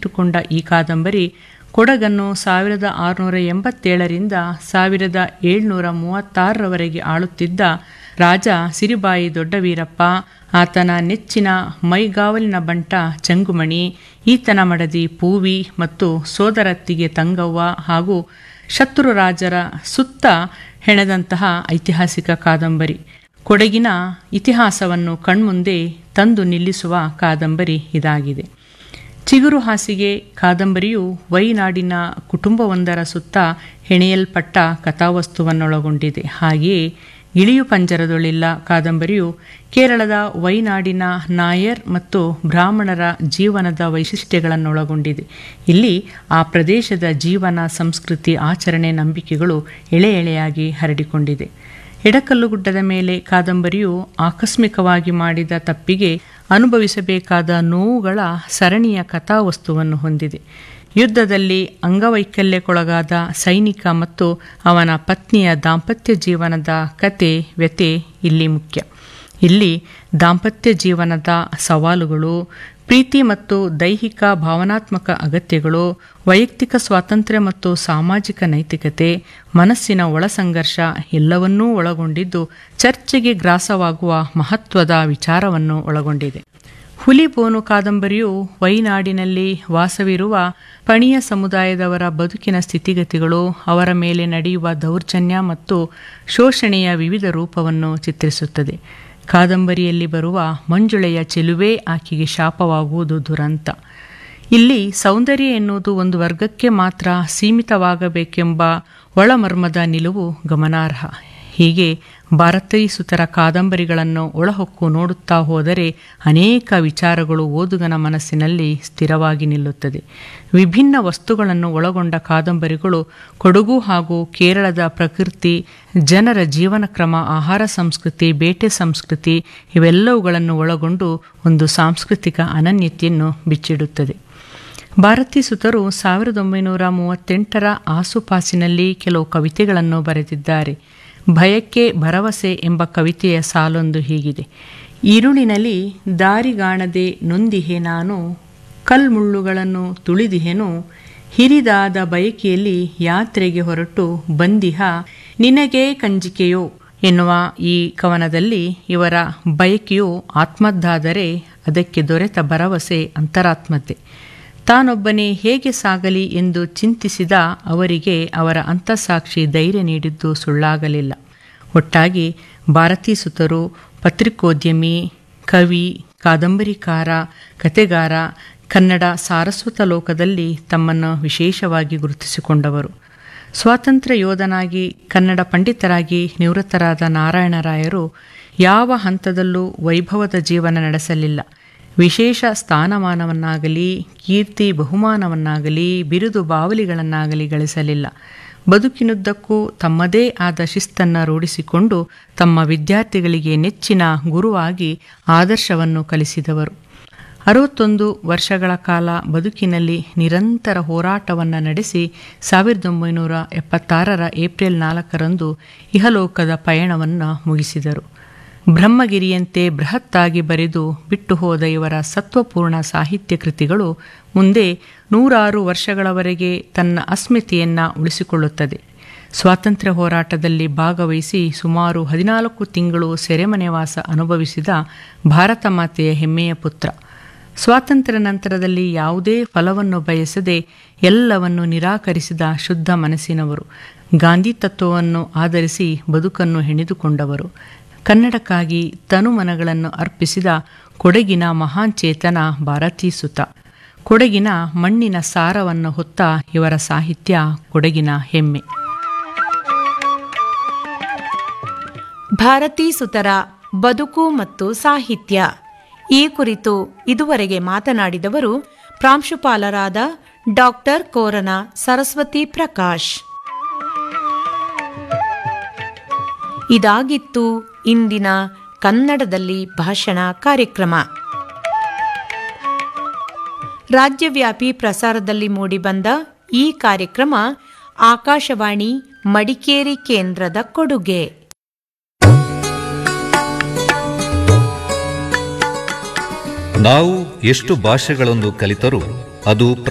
ಬಚ್ಚಿಟ್ಟುಕೊಂಡ ಈ ಕಾದಂಬರಿ ಕೊಡಗನ್ನು ಸಾವಿರದ ಆರುನೂರ ಎಂಬತ್ತೇಳರಿಂದ ಸಾವಿರದ ಏಳ್ನೂರ ಮೂವತ್ತಾರರವರೆಗೆ ಆಳುತ್ತಿದ್ದ ರಾಜ ಸಿರಿಬಾಯಿ ದೊಡ್ಡವೀರಪ್ಪ ಆತನ ನೆಚ್ಚಿನ ಮೈಗಾವಲಿನ ಬಂಟ ಚಂಗುಮಣಿ ಈತನ ಮಡದಿ ಪೂವಿ ಮತ್ತು ಸೋದರತ್ತಿಗೆ ತಂಗವ್ವ ಹಾಗೂ ಶತ್ರು ರಾಜರ ಸುತ್ತ ಹೆಣೆದಂತಹ ಐತಿಹಾಸಿಕ ಕಾದಂಬರಿ ಕೊಡಗಿನ ಇತಿಹಾಸವನ್ನು ಕಣ್ಮುಂದೆ ತಂದು ನಿಲ್ಲಿಸುವ ಕಾದಂಬರಿ ಇದಾಗಿದೆ ಚಿಗುರು ಹಾಸಿಗೆ ಕಾದಂಬರಿಯು ವೈನಾಡಿನ ಕುಟುಂಬವೊಂದರ ಸುತ್ತ ಹೆಣೆಯಲ್ಪಟ್ಟ ಕಥಾವಸ್ತುವನ್ನೊಳಗೊಂಡಿದೆ ಹಾಗೆಯೇ ಇಳಿಯು ಪಂಜರದೊಳಿಲ್ಲ ಕಾದಂಬರಿಯು ಕೇರಳದ ವೈನಾಡಿನ ನಾಯರ್ ಮತ್ತು ಬ್ರಾಹ್ಮಣರ ಜೀವನದ ವೈಶಿಷ್ಟ್ಯಗಳನ್ನೊಳಗೊಂಡಿದೆ ಇಲ್ಲಿ ಆ ಪ್ರದೇಶದ ಜೀವನ ಸಂಸ್ಕೃತಿ ಆಚರಣೆ ನಂಬಿಕೆಗಳು ಎಳೆ ಎಳೆಯಾಗಿ ಹರಡಿಕೊಂಡಿದೆ ಎಡಕಲ್ಲುಗುಡ್ಡದ ಮೇಲೆ ಕಾದಂಬರಿಯು ಆಕಸ್ಮಿಕವಾಗಿ ಮಾಡಿದ ತಪ್ಪಿಗೆ ಅನುಭವಿಸಬೇಕಾದ ನೋವುಗಳ ಸರಣಿಯ ಕಥಾವಸ್ತುವನ್ನು ಹೊಂದಿದೆ ಯುದ್ಧದಲ್ಲಿ ಅಂಗವೈಕಲ್ಯಕ್ಕೊಳಗಾದ ಸೈನಿಕ ಮತ್ತು ಅವನ ಪತ್ನಿಯ ದಾಂಪತ್ಯ ಜೀವನದ ಕತೆ ವ್ಯತೆ ಇಲ್ಲಿ ಮುಖ್ಯ ಇಲ್ಲಿ ದಾಂಪತ್ಯ ಜೀವನದ ಸವಾಲುಗಳು ಪ್ರೀತಿ ಮತ್ತು ದೈಹಿಕ ಭಾವನಾತ್ಮಕ ಅಗತ್ಯಗಳು ವೈಯಕ್ತಿಕ ಸ್ವಾತಂತ್ರ್ಯ ಮತ್ತು ಸಾಮಾಜಿಕ ನೈತಿಕತೆ ಮನಸ್ಸಿನ ಒಳಸಂಘರ್ಷ ಎಲ್ಲವನ್ನೂ ಒಳಗೊಂಡಿದ್ದು ಚರ್ಚೆಗೆ ಗ್ರಾಸವಾಗುವ ಮಹತ್ವದ ವಿಚಾರವನ್ನು ಒಳಗೊಂಡಿದೆ ಹುಲಿಬೋನು ಕಾದಂಬರಿಯು ವೈನಾಡಿನಲ್ಲಿ ವಾಸವಿರುವ ಪಣಿಯ ಸಮುದಾಯದವರ ಬದುಕಿನ ಸ್ಥಿತಿಗತಿಗಳು ಅವರ ಮೇಲೆ ನಡೆಯುವ ದೌರ್ಜನ್ಯ ಮತ್ತು ಶೋಷಣೆಯ ವಿವಿಧ ರೂಪವನ್ನು ಚಿತ್ರಿಸುತ್ತದೆ ಕಾದಂಬರಿಯಲ್ಲಿ ಬರುವ ಮಂಜುಳೆಯ ಚೆಲುವೆ ಆಕೆಗೆ ಶಾಪವಾಗುವುದು ದುರಂತ ಇಲ್ಲಿ ಸೌಂದರ್ಯ ಎನ್ನುವುದು ಒಂದು ವರ್ಗಕ್ಕೆ ಮಾತ್ರ ಸೀಮಿತವಾಗಬೇಕೆಂಬ ಒಳಮರ್ಮದ ನಿಲುವು ಗಮನಾರ್ಹ ಹೀಗೆ ಭಾರತೀಯ ಸುತರ ಕಾದಂಬರಿಗಳನ್ನು ಒಳಹೊಕ್ಕು ನೋಡುತ್ತಾ ಹೋದರೆ ಅನೇಕ ವಿಚಾರಗಳು ಓದುಗನ ಮನಸ್ಸಿನಲ್ಲಿ ಸ್ಥಿರವಾಗಿ ನಿಲ್ಲುತ್ತದೆ ವಿಭಿನ್ನ ವಸ್ತುಗಳನ್ನು ಒಳಗೊಂಡ ಕಾದಂಬರಿಗಳು ಕೊಡಗು ಹಾಗೂ ಕೇರಳದ ಪ್ರಕೃತಿ ಜನರ ಜೀವನ ಕ್ರಮ ಆಹಾರ ಸಂಸ್ಕೃತಿ ಬೇಟೆ ಸಂಸ್ಕೃತಿ ಇವೆಲ್ಲವುಗಳನ್ನು ಒಳಗೊಂಡು ಒಂದು ಸಾಂಸ್ಕೃತಿಕ ಅನನ್ಯತೆಯನ್ನು ಬಿಚ್ಚಿಡುತ್ತದೆ ಭಾರತೀ ಸುತರು ಸಾವಿರದ ಒಂಬೈನೂರ ಮೂವತ್ತೆಂಟರ ಆಸುಪಾಸಿನಲ್ಲಿ ಕೆಲವು ಕವಿತೆಗಳನ್ನು ಬರೆದಿದ್ದಾರೆ ಭಯಕ್ಕೆ ಭರವಸೆ ಎಂಬ ಕವಿತೆಯ ಸಾಲೊಂದು ಹೀಗಿದೆ ಈರುಳಿನಲ್ಲಿ ದಾರಿಗಾಣದೆ ನೊಂದಿಹೆ ನಾನು ಕಲ್ಮುಳ್ಳುಗಳನ್ನು ತುಳಿದಿಹೆನು ಹಿರಿದಾದ ಬಯಕೆಯಲ್ಲಿ ಯಾತ್ರೆಗೆ ಹೊರಟು ಬಂದಿಹ ನಿನಗೇ ಕಂಜಿಕೆಯೋ ಎನ್ನುವ ಈ ಕವನದಲ್ಲಿ ಇವರ ಬಯಕೆಯು ಆತ್ಮದ್ದಾದರೆ ಅದಕ್ಕೆ ದೊರೆತ ಭರವಸೆ ಅಂತರಾತ್ಮತೆ ತಾನೊಬ್ಬನೇ ಹೇಗೆ ಸಾಗಲಿ ಎಂದು ಚಿಂತಿಸಿದ ಅವರಿಗೆ ಅವರ ಅಂತಃಸಾಕ್ಷಿ ಧೈರ್ಯ ನೀಡಿದ್ದು ಸುಳ್ಳಾಗಲಿಲ್ಲ ಒಟ್ಟಾಗಿ ಭಾರತೀ ಸುತರು ಪತ್ರಿಕೋದ್ಯಮಿ ಕವಿ ಕಾದಂಬರಿಕಾರ ಕತೆಗಾರ ಕನ್ನಡ ಸಾರಸ್ವತ ಲೋಕದಲ್ಲಿ ತಮ್ಮನ್ನು ವಿಶೇಷವಾಗಿ ಗುರುತಿಸಿಕೊಂಡವರು ಸ್ವಾತಂತ್ರ್ಯ ಯೋಧನಾಗಿ ಕನ್ನಡ ಪಂಡಿತರಾಗಿ ನಿವೃತ್ತರಾದ ನಾರಾಯಣರಾಯರು ಯಾವ ಹಂತದಲ್ಲೂ ವೈಭವದ ಜೀವನ ನಡೆಸಲಿಲ್ಲ ವಿಶೇಷ ಸ್ಥಾನಮಾನವನ್ನಾಗಲಿ ಕೀರ್ತಿ ಬಹುಮಾನವನ್ನಾಗಲಿ ಬಿರುದು ಬಾವಲಿಗಳನ್ನಾಗಲಿ ಗಳಿಸಲಿಲ್ಲ ಬದುಕಿನುದ್ದಕ್ಕೂ ತಮ್ಮದೇ ಆದ ಶಿಸ್ತನ್ನು ರೂಢಿಸಿಕೊಂಡು ತಮ್ಮ ವಿದ್ಯಾರ್ಥಿಗಳಿಗೆ ನೆಚ್ಚಿನ ಗುರುವಾಗಿ ಆದರ್ಶವನ್ನು ಕಲಿಸಿದವರು ಅರವತ್ತೊಂದು ವರ್ಷಗಳ ಕಾಲ ಬದುಕಿನಲ್ಲಿ ನಿರಂತರ ಹೋರಾಟವನ್ನು ನಡೆಸಿ ಸಾವಿರದ ಒಂಬೈನೂರ ಎಪ್ಪತ್ತಾರರ ಏಪ್ರಿಲ್ ನಾಲ್ಕರಂದು ಇಹಲೋಕದ ಪಯಣವನ್ನು ಮುಗಿಸಿದರು ಬ್ರಹ್ಮಗಿರಿಯಂತೆ ಬೃಹತ್ತಾಗಿ ಬರೆದು ಬಿಟ್ಟು ಹೋದ ಇವರ ಸತ್ವಪೂರ್ಣ ಸಾಹಿತ್ಯ ಕೃತಿಗಳು ಮುಂದೆ ನೂರಾರು ವರ್ಷಗಳವರೆಗೆ ತನ್ನ ಅಸ್ಮಿತೆಯನ್ನು ಉಳಿಸಿಕೊಳ್ಳುತ್ತದೆ ಸ್ವಾತಂತ್ರ್ಯ ಹೋರಾಟದಲ್ಲಿ ಭಾಗವಹಿಸಿ ಸುಮಾರು ಹದಿನಾಲ್ಕು ತಿಂಗಳು ಸೆರೆಮನೆವಾಸ ಅನುಭವಿಸಿದ ಭಾರತ ಮಾತೆಯ ಹೆಮ್ಮೆಯ ಪುತ್ರ ಸ್ವಾತಂತ್ರ್ಯ ನಂತರದಲ್ಲಿ ಯಾವುದೇ ಫಲವನ್ನು ಬಯಸದೆ ಎಲ್ಲವನ್ನು ನಿರಾಕರಿಸಿದ ಶುದ್ಧ ಮನಸ್ಸಿನವರು ಗಾಂಧಿ ತತ್ವವನ್ನು ಆಧರಿಸಿ ಬದುಕನ್ನು ಹೆಣೆದುಕೊಂಡವರು ಕನ್ನಡಕ್ಕಾಗಿ ತನುಮನಗಳನ್ನು ಅರ್ಪಿಸಿದ ಕೊಡಗಿನ ಮಹಾನ್ ಚೇತನ ಭಾರತೀ ಸುತ ಕೊಡಗಿನ ಮಣ್ಣಿನ ಸಾರವನ್ನು ಹೊತ್ತ ಇವರ ಸಾಹಿತ್ಯ ಕೊಡಗಿನ ಹೆಮ್ಮೆ ಭಾರತೀ ಸುತರ ಬದುಕು ಮತ್ತು ಸಾಹಿತ್ಯ ಈ ಕುರಿತು ಇದುವರೆಗೆ ಮಾತನಾಡಿದವರು ಪ್ರಾಂಶುಪಾಲರಾದ ಡಾಕ್ಟರ್ ಕೋರನ ಸರಸ್ವತಿ ಪ್ರಕಾಶ್ ಇದಾಗಿತ್ತು ಇಂದಿನ ಕನ್ನಡದಲ್ಲಿ ಭಾಷಣ ಕಾರ್ಯಕ್ರಮ ರಾಜ್ಯವ್ಯಾಪಿ ಪ್ರಸಾರದಲ್ಲಿ ಮೂಡಿಬಂದ ಈ ಕಾರ್ಯಕ್ರಮ ಆಕಾಶವಾಣಿ ಮಡಿಕೇರಿ ಕೇಂದ್ರದ ಕೊಡುಗೆ ನಾವು ಎಷ್ಟು ಭಾಷೆಗಳನ್ನು ಕಲಿತರೂ ಅದು